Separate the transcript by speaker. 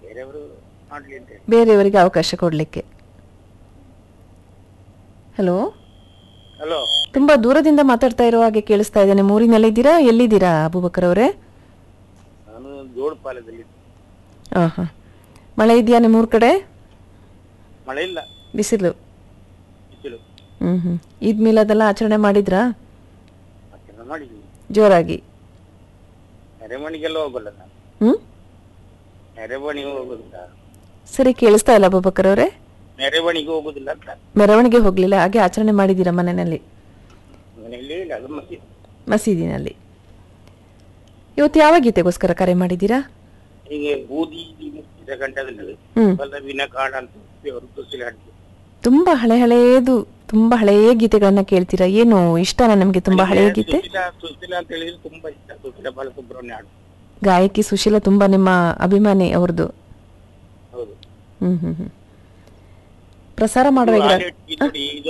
Speaker 1: ಬೇರೆಯವರು ಮಾಡ್ಲಿ ಅಂತ ಹೇಳಿ
Speaker 2: ಬೇರೆಯವರಿಗೆ ಅವಕಾಶ ಕೊಡಲಿಕ್ಕೆ ಹಲೋ
Speaker 1: ಹಲೋ
Speaker 2: ತುಂಬಾ ದೂರದಿಂದ ಮಾತಾಡ್ತಾ ಇರೋ ಹಾಗೆ ಕೇಳಿಸ್ತಾ ಇದೆ ನಿಮ್ಮ ಊರಿನಲ್ಲಿದ್ದೀರಾ ಎಲ್ಲಿದ್ದೀರಾ ಅಬೂಬಕರ್ ಅವರೇ
Speaker 1: ನಾನು ಜೋಡುಪಾಲದಲ್ಲಿ
Speaker 2: ಹಾಂ ಹಾಂ ಮಳೆ ಇದೆಯಾ ನಿಮ್ಮೂರ ಕಡೆ
Speaker 1: ಮಳೆ ಇಲ್ಲ
Speaker 2: ಬಿಸಿಲು
Speaker 1: ಬಿಸಿಲು
Speaker 2: ಹ್ಞೂ ಹ್ಞೂ ಈದ್ ಮಿಲಾದೆಲ್ಲ ಆಚರಣೆ ಮಾಡಿದ್ರಾ
Speaker 1: ಮತ್ತೆ ಮಾಡಿದ್ವಿ
Speaker 2: ಜೋರಾಗಿ
Speaker 1: ನೆರೆಮಣಿಗೆಲ್ಲ ಹೋಗಲ್ಲ ನಾನು
Speaker 2: ಹ್ಞೂ
Speaker 1: ನೆರೆಮಣಿಗೆ ಹೋಗುದಿಲ್ಲ
Speaker 2: ಸರಿ ಕೇಳಿಸ್ತಾ ಇಲ್ಲ ಅಬೂಬಕರ್ ಅವರೇ
Speaker 1: ನೆರೆಮಣಿಗೆ ಹೋಗುದಿಲ್ಲ ಅಂತ
Speaker 2: ಮೆರವಣಿಗೆ ಹೋಗಲಿಲ್ಲ ಹಾಗೆ ಆಚರಣೆ ಮಾಡಿದ್ದೀರಾ ಮನೆಯಲ್ಲಿ
Speaker 1: ಮನೆಯಲ್ಲಿ ಇಲ್ಲ ಅದು ಮತ್ತೆ
Speaker 2: ಮಸೀದಿನಲ್ಲಿ ಇವತ್ತು ಯಾವ ಗೀತೆಗೋಸ್ಕರ ಕರೆ ಮಾಡಿದ್ದೀರಾ
Speaker 1: ಹೀಗೆ ಬೂದಿ ಮುಚ್ಚಿದ ಗಂಟದಲ್ಲಿ
Speaker 2: ಹ್ಮ್
Speaker 1: ಬಲವಿನ ಕಾಡ ಅಂತ ಅವರು ತುಸಿಲು ಹಾಡಿದ್ರು
Speaker 2: ತುಂಬಾ ಹಳೆ ಹಳೆಯದು ತುಂಬಾ ಹಳೆಯ ಗೀತೆಗಳನ್ನ ಕೇಳ್ತೀರಾ ಏನು ಇಷ್ಟನಾ ನಮಗೆ ತುಂಬಾ ಹಳೆಯ ಗೀತೆ
Speaker 1: ಸುಶೀಲ ಸುಶೀಲ ಅಂತ ಹೇಳಿದ್ರೆ ತುಂಬಾ ಇಷ್ಟ ಸುಶೀಲ ಬಾಲಸುಬ್ರಹ್ಮಣ್ಯ ಹಾಡು
Speaker 2: ಗಾಯಕಿ ಸುಶೀಲ ತುಂಬಾ ನಿಮ್ಮ ಅಭಿಮಾನಿ ಅವ್ರದ್ದು
Speaker 1: ಹೌದು
Speaker 2: ಹ್ಮ್ ಹ್ಮ್ ಹ್ಮ್ ಪ್ರಸಾರ ಮಾಡುವಾಗ
Speaker 1: ಹಾಡು ಇದು ನೋಡಿ, ಇದು